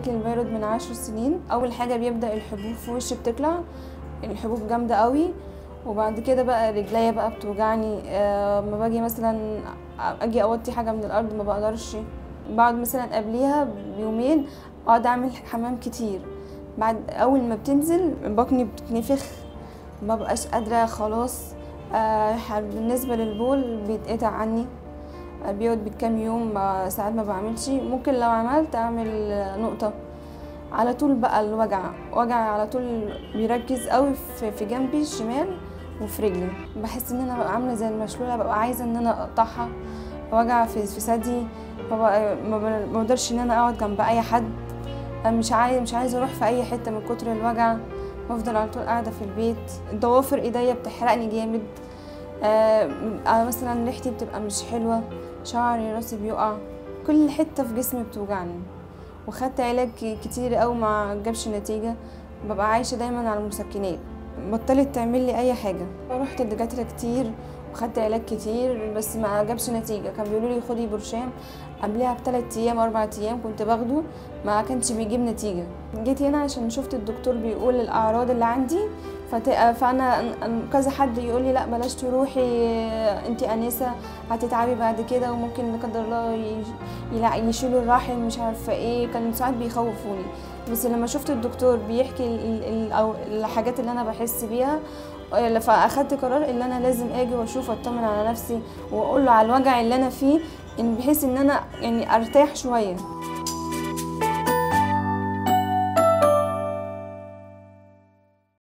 علاج للبيرود من عشر سنين اول حاجه بيبدا الحبوب في وشي بتطلع الحبوب جامده قوي وبعد كده بقى رجليا بقى بتوجعني آه، ما باجي مثلا اجي اوطي حاجه من الارض ما بقدرش بعد مثلا قبليها بيومين اقعد اعمل حمام كتير بعد اول ما بتنزل بطني بتتنفخ ما بقاش قادره خلاص آه، ح- بالنسبه للبول بيتقطع عني آه، بيقعد بالكام يوم آه، ساعات ما بعملش ممكن لو عملت اعمل آه، نقطه على طول بقى الوجع وجع على طول بيركز قوي في في جنبي الشمال وفي رجلي بحس ان انا ببقى عامله زي المشلوله ببقى عايزه ان انا اقطعها وجع في في ثدي ببقى ما ب- ما بقدرش ان انا اقعد جنب اي حد أنا مش عايز مش عايزه اروح في اي حته من كتر الوجع بفضل على طول قاعده في البيت ضوافر ايديا بتحرقني جامد آه آه، مثلا ريحتي بتبقى مش حلوه شعري راسي بيقع كل حته في جسمي بتوجعني وخدت علاج ك- كتير قوي ما جابش نتيجه ببقى عايشه دايما على المسكنات بطلت تعمل لي اي حاجه رحت لدكاتره كتير وخدت علاج كتير بس ما جابش نتيجه كان بيقولوا لي خدي برشام قبلها بثلاث ايام اربع ايام كنت باخده ما كانش بيجيب نتيجه جيت هنا عشان شفت الدكتور بيقول الاعراض اللي عندي فت... فانا أن- كذا حد يقول لي لا بلاش تروحي انت انسه هتتعبي بعد كده وممكن لا قدر الله ي- يلا- يشيلوا الرحم مش عارفه ايه كان ساعات بيخوفوني بس لما شفت الدكتور بيحكي ال... ال... ال... أو الحاجات اللي انا بحس بيها فاخدت قرار ان انا لازم اجي واشوف اطمن على نفسي واقول له على الوجع اللي انا فيه ان بحيث ان انا يعني ارتاح شويه